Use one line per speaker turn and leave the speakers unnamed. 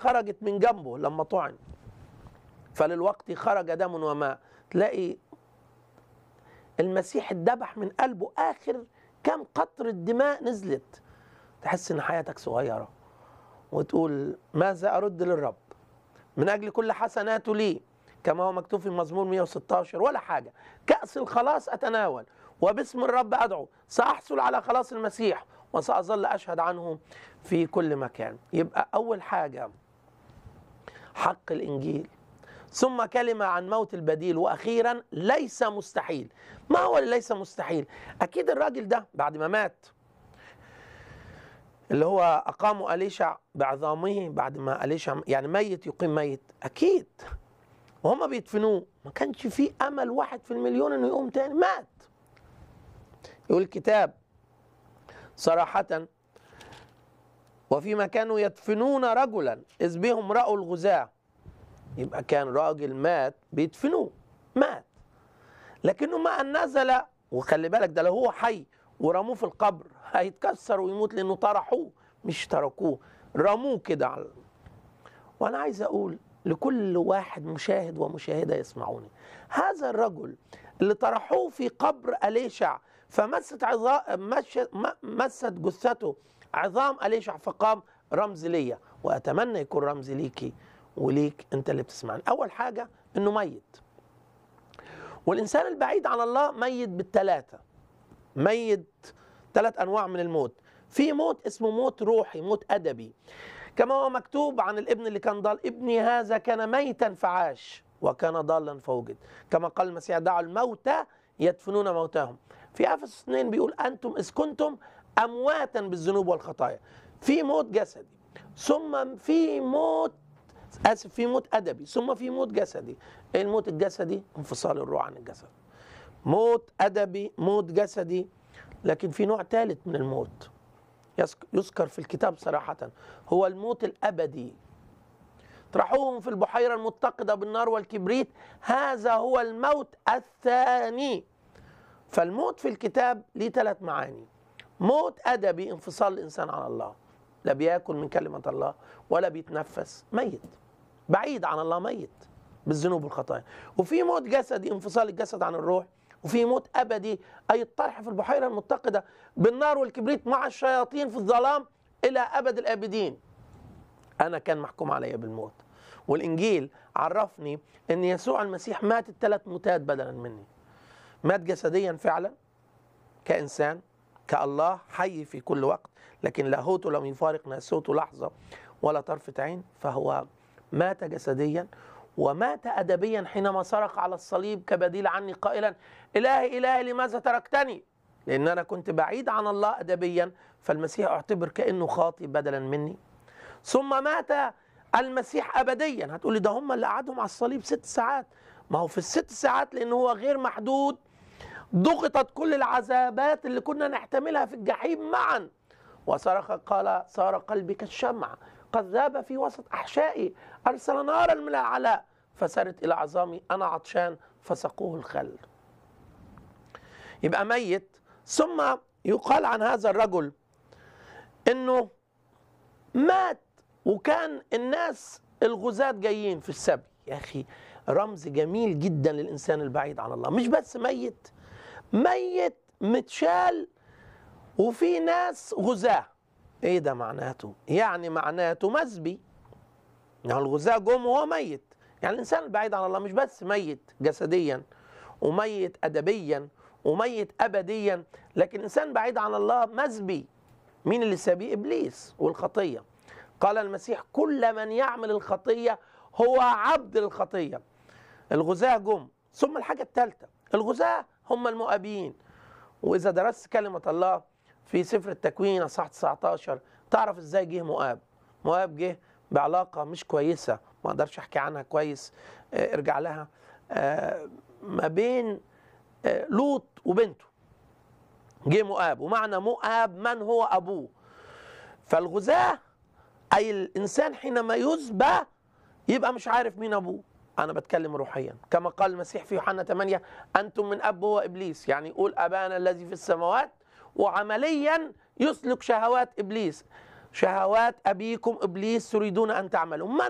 خرجت من جنبه لما طعن فللوقت خرج دم وماء تلاقي المسيح اتذبح من قلبه اخر كم قطره دماء نزلت تحس ان حياتك صغيره وتقول ماذا ارد للرب من اجل كل حسناته لي كما هو مكتوب في مزمور 116 ولا حاجه كاس الخلاص اتناول وباسم الرب ادعو ساحصل على خلاص المسيح وساظل اشهد عنه في كل مكان يبقى اول حاجه حق الانجيل ثم كلمة عن موت البديل وأخيرا ليس مستحيل ما هو اللي ليس مستحيل أكيد الراجل ده بعد ما مات اللي هو أقاموا أليشع بعظامه بعد ما أليشع يعني ميت يقيم ميت أكيد وهم بيدفنوه ما كانش فيه أمل واحد في المليون إنه يقوم تاني مات يقول الكتاب صراحة وفيما كانوا يدفنون رجلا إذ بهم رأوا الغزاة يبقى كان راجل مات بيدفنوه مات لكنه ما أن نزل وخلي بالك ده لو هو حي ورموه في القبر هيتكسر ويموت لأنه طرحوه مش تركوه رموه كده على وأنا عايز أقول لكل واحد مشاهد ومشاهدة يسمعوني هذا الرجل اللي طرحوه في قبر أليشع فمست عظام مست جثته عظام أليشع فقام رمز ليا وأتمنى يكون رمز ليكي وليك انت اللي بتسمعني اول حاجه انه ميت والانسان البعيد عن الله ميت بالثلاثه ميت ثلاث انواع من الموت في موت اسمه موت روحي موت ادبي كما هو مكتوب عن الابن اللي كان ضال ابني هذا كان ميتا فعاش وكان ضالا فوجد كما قال المسيح دعوا الموتى يدفنون موتاهم في افسس 2 بيقول انتم اذ كنتم امواتا بالذنوب والخطايا في موت جسدي ثم في موت اسف في موت ادبي ثم في موت جسدي ايه الموت الجسدي انفصال الروح عن الجسد موت ادبي موت جسدي لكن في نوع ثالث من الموت يذكر في الكتاب صراحة هو الموت الأبدي طرحوهم في البحيرة المتقدة بالنار والكبريت هذا هو الموت الثاني فالموت في الكتاب ليه ثلاث معاني موت أدبي انفصال الإنسان عن الله لا بياكل من كلمة الله ولا بيتنفس ميت بعيد عن الله ميت بالذنوب والخطايا وفي موت جسدي انفصال الجسد عن الروح وفي موت ابدي اي الطرح في البحيره المتقده بالنار والكبريت مع الشياطين في الظلام الى ابد الابدين انا كان محكوم علي بالموت والانجيل عرفني ان يسوع المسيح مات الثلاث موتات بدلا مني مات جسديا فعلا كانسان كالله حي في كل وقت لكن لاهوته لم يفارق ناسوته لحظه ولا طرفه عين فهو مات جسديا ومات ادبيا حينما صرخ على الصليب كبديل عني قائلا الهي الهي لماذا تركتني؟ لان انا كنت بعيد عن الله ادبيا فالمسيح اعتبر كانه خاطي بدلا مني. ثم مات المسيح ابديا هتقولي ده هم اللي قعدهم على الصليب ست ساعات ما هو في الست ساعات لان هو غير محدود ضغطت كل العذابات اللي كنا نحتملها في الجحيم معا وصرخ قال صار قلبي كالشمع قد ذاب في وسط أحشائي أرسل نارا من الأعلاء فسرت إلى عظامي أنا عطشان فسقوه الخل يبقى ميت ثم يقال عن هذا الرجل انه مات وكان الناس الغزاة جايين في السبي يا اخي رمز جميل جدا للانسان البعيد عن الله مش بس ميت ميت متشال وفي ناس غزاه ايه ده معناته يعني معناته مسبي يعني الغزاة جم وهو ميت يعني الانسان البعيد عن الله مش بس ميت جسديا وميت ادبيا وميت ابديا لكن الانسان بعيد عن الله مسبي مين اللي سابيه ابليس والخطيه قال المسيح كل من يعمل الخطيه هو عبد للخطيه الغزاة جم ثم الحاجه الثالثه الغزاة هم المؤابين واذا درست كلمه الله في سفر التكوين اصحاح 19 تعرف ازاي جه مؤاب مؤاب جه بعلاقه مش كويسه ما اقدرش احكي عنها كويس اه ارجع لها اه ما بين اه لوط وبنته جه مؤاب ومعنى مؤاب من هو ابوه فالغزاة اي الانسان حينما يذبى يبقى مش عارف مين ابوه انا بتكلم روحيا كما قال المسيح في يوحنا 8 انتم من اب هو ابليس يعني يقول ابانا الذي في السماوات وعمليا يسلك شهوات ابليس شهوات ابيكم ابليس تريدون ان تعملوا من